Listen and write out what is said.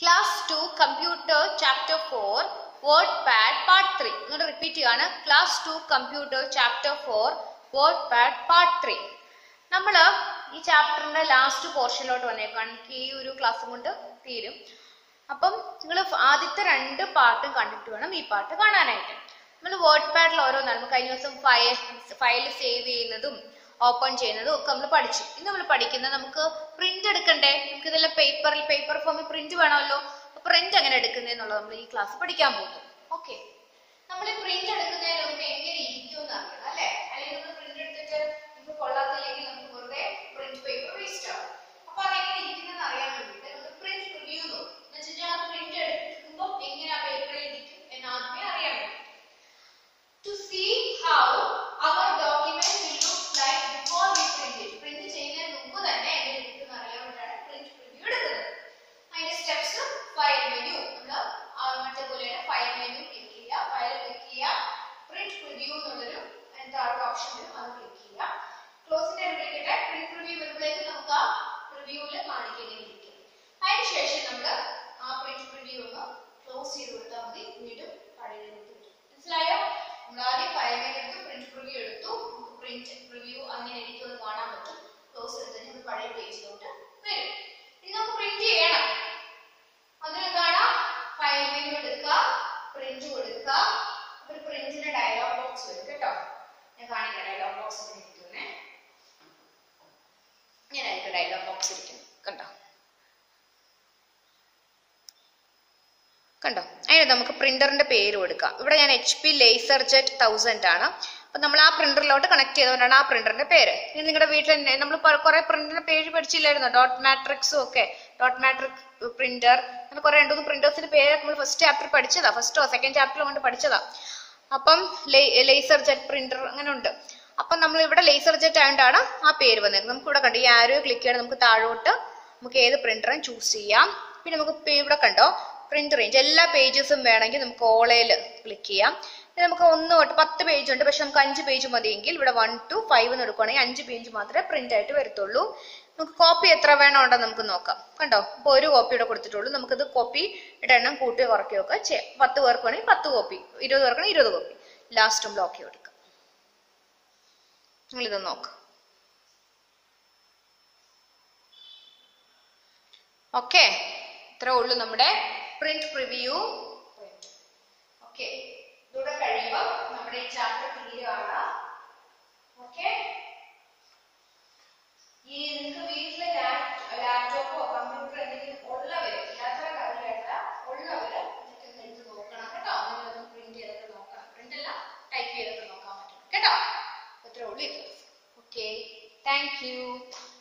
Class two computer chapter four WordPad part three നിങ്ങൾ repeat ചെയ്യാണ് class two computer chapter four WordPad part three നമ്മൾ ഈ ചാപ്റ്ററിന്റെ last പോർഷനിലോട്ട് വന്നേക്കാണ് എനിക്ക് ഈ ഒരു ക്ലാസ് കൊണ്ട് തീരും അപ്പം നിങ്ങൾ ആദ്യത്തെ രണ്ട് പാർട്ടും കണ്ടിട്ട് വേണം ഈ പാട്ട് കാണാനായിട്ട് നമ്മൾ വേർഡ് പാഡിൽ ഓരോന്നാണ് നമ്മൾ കഴിഞ്ഞ ദിവസം ഫയൽ ഫയൽ സേവ് ചെയ്യുന്നതും ഓപ്പൺ ചെയ്യുന്നതും ഒക്കെ നമ്മൾ പഠിച്ചു ഇന്ന് നമ്മൾ പഠിക്കുന്നത് നമുക്ക് പ്രിന്റ് എടുക്കണ്ടേ നമുക്ക് ഇതെല്ലാം പേപ്പറിൽ പേപ്പർ ഫോമിൽ പ്രിന്റ് വേണമല്ലോ പ്രിന്റ് എങ്ങനെ എടുക്കുന്നതെന്നുള്ളത് നമ്മൾ ഈ ക്ലാസ് പഠിക്കാൻ പോകുന്നു ഓക്കെ നമ്മൾ ഈ പ്രിന്റ് എടുക്കുന്നതിന് നമുക്ക് എങ്ങനെ ഇരിക്കും എന്ന് അറിയണം അല്ലെ അല്ലെങ്കിൽ നമ്മൾ പ്രിന്റ് എടുത്തിട്ട് നമുക്ക് കൊള്ളാത്തില്ലെങ്കിൽ നമുക്ക് വെറുതെ പ്രിന്റ് പേപ്പർ വേസ്റ്റ് ആവും അപ്പൊ അതെങ്ങനെ ഇരിക്കുന്നതെന്ന് അറിയാൻ വേണ്ടിയിട്ട് നമുക്ക് പ്രിന്റ് റിവ്യൂ നോക്കും എന്ന് വെച്ചാൽ പ്രിന്റ് എടുക്കുമ്പോൾ എങ്ങനെ ആ പേപ്പറിൽ ഇരിക്കും എന്ന് ആദ്യമേ അറിയാൻ വേണ്ടി to see how our document will look like before we print it. Print ചെയ്യുന്നതിന് മുമ്പ് തന്നെ എങ്ങനെ ഇരിക്കും അറിയാൻ വേണ്ടിയാണ് print preview എടുക്കുന്നത്. അതിന്റെ സ്റ്റെപ്സ് ഫയൽ മെനു നമ്മൾ മറ്റേ പോലെയാണ് ഫയൽ മെനു ക്ലിക്ക് ചെയ്യുക ഫയൽ ക്ലിക്ക് ചെയ്യുക പ്രിന്റ് പ്രിവ്യൂ എന്നുള്ളൊരു താഴെ ഓപ്ഷൻ വരും അത് ക്ലിക്ക് ചെയ്യുക ക്ലോസിന്റെ ഇരിക്കട്ടെ പ്രിന്റ് പ്രിവ്യൂ വരുമ്പോഴേക്ക് നമുക്ക് ആ പ്രിവ്യൂവിൽ കാണിക്കേണ്ടിയിരിക്കും അതിനുശേഷം നമ്മൾ ആ പ്രിന്റ് പ്രിവ്യൂ ഒന്ന് ക്ലോസ് ചെയ്ത് കൊടുത്താൽ മതി വീണ്ടും പഴയതിലേക്ക് വരും മനസ്സിലായോ നമ്മൾ ആദ്യം ഫയൽ മെനു എടുത്തു പ്രിന്റ് പ്രിവ്യൂ എടുത്തു പ്രിന്റ് പ്രിവ്യൂ അങ്ങനെ ഇരിക്കുമെന്ന് കാണാൻ പറ്റും ക്ലോസ് എടുത്തതിന് നമ്മൾ പഴയ പേജിലോട്ട് വരും ഇനി നമുക്ക് പ്രിന്റ് ചെയ്യണം അതിനെന്താണ് ഫയൽ മെനു എടുക്കുക പ്രിന്റ് കൊടുക്കുക ഒരു പ്രിന്റിന്റെ ഡയലോഗ് ബോക്സ് വരും കേട്ടോ ഞാൻ കാണിക്കാം ഡയലോഗ് ബോക്സ് ഇരിക്കുന്നേ ഇങ്ങനെയായിരിക്കും ഡയലോഗ് ബോക്സ് ഇരിക്കുന്നത് കണ്ടോ കണ്ടോ അതിന് നമുക്ക് പ്രിന്ററിന്റെ പേര് കൊടുക്കാം ഇവിടെ ഞാൻ H P LaserJet thousand ആണ് അപ്പൊ നമ്മൾ ആ പ്രിന്ററിലോട്ട് കണക്ട് ചെയ്തുകൊണ്ടാണ് ആ പ്രിന്ററിന്റെ പേര് ഇനി നിങ്ങളുടെ വീട്ടിൽ തന്നെ നമ്മൾ കുറെ പ്രിന്ററിന്റെ പേര് പഠിച്ചില്ലായിരുന്നോ ഡോട്ട് മാട്രിക്സും ഒക്കെ ഡോട്ട് മാട്രിക് പ്രിന്റർ അങ്ങനെ കുറെ രണ്ടു മൂന്ന് പ്രിന്റേഴ്സിന്റെ പേര് നമ്മൾ ഫസ്റ്റ് ചാപ്റ്റർ പഠിച്ചതാ ഫസ്റ്റോ സെക്കൻഡ് ചാപ്റ്ററിൽ കൊണ്ട് പഠിച്ചതാ അപ്പം ലേസർ ജെറ്റ് പ്രിന്റർ അങ്ങനെ ഉണ്ട് അപ്പം നമ്മൾ ഇവിടെ ലേസർ ജെറ്റ് ആയതുകൊണ്ടാണ് ആ പേര് വന്നത് നമുക്ക് ഇവിടെ കണ്ടു ഈ ആരോ ക്ലിക്ക് ചെയ്യണം നമുക്ക് താഴോട്ട് നമുക്ക് ഏത് പ്രിന്ററും ചൂസ് ചെയ്യാം പിന്നെ നമുക്ക് ഇപ്പൊ ഇവിടെ കണ്ടോ പ്രിന്റ് റേഞ്ച് എല്ലാ പേജസും വേണമെങ്കിൽ നമുക്ക് ഓളയിൽ ക്ലിക്ക് ചെയ്യാം ഇത് നമുക്ക് ഒന്ന് തൊട്ട് പത്ത് പേജ് ഉണ്ട് പക്ഷെ നമുക്ക് അഞ്ച് പേജ് മതിയെങ്കിൽ ഇവിടെ വൺ ടു ഫൈവ് എന്ന് എടുക്കുകയാണെങ്കിൽ അഞ്ച് പേജ് മാത്രമേ പ്രിന്റ് ആയിട്ട് വരത്തുള്ളൂ നമുക്ക് കോപ്പി എത്ര വേണം ഉണ്ടെന്ന് നമുക്ക് നോക്കാം കണ്ടോ ഇപ്പൊ ഒരു കോപ്പി ഇവിടെ കൊടുത്തിട്ടുള്ളൂ നമുക്കിത് കോപ്പി എണ്ണം കൂട്ടി കുറയ്ക്കുകയൊക്കെ ചെയ്യാം പത്ത് പേർക്ക് വേണമെങ്കിൽ പത്ത് കോപ്പി ഇരുപത് പേർക്കാണെങ്കിൽ ഇരുപത് കോപ്പി ലാസ്റ്റും ബ്ലോക്ക് ചെയ്ത് എടുക്കാം നിങ്ങളിത് നോക്കാം ഓക്കെ ഇത്രേ ഉള്ളൂ നമ്മുടെ പ്രിന്റ് പ്രിവ്യൂ ഓക്കെ ഇതൂടെ കഴിയുമ്പോൾ നമ്മുടെ ഈ ചാപ്റ്റർ തീരുകയാണ് ഓക്കെ ഈ നിങ്ങൾക്ക് വീട്ടിലെ ലാപ്ടോപ്പോ കമ്പ്യൂട്ടർ എന്തെങ്കിലും ഉള്ളവര് ഇല്ലാത്തവരെ കാര്യമായിട്ടല്ല ഉള്ളവര് ഇതൊക്കെ ഒന്ന് എടുത്ത് നോക്കണം കേട്ടോ അങ്ങനെ ഒന്ന് പ്രിന്റ് ചെയ്തൊക്കെ നോക്കണം പ്രിന്റ് അല്ല ടൈപ്പ് ചെയ്തൊക്കെ നോക്കാൻ പറ്റും കേട്ടോ ഇത്രേ ഉള്ളൂ ഇത് ഓക്കെ താങ്ക് യു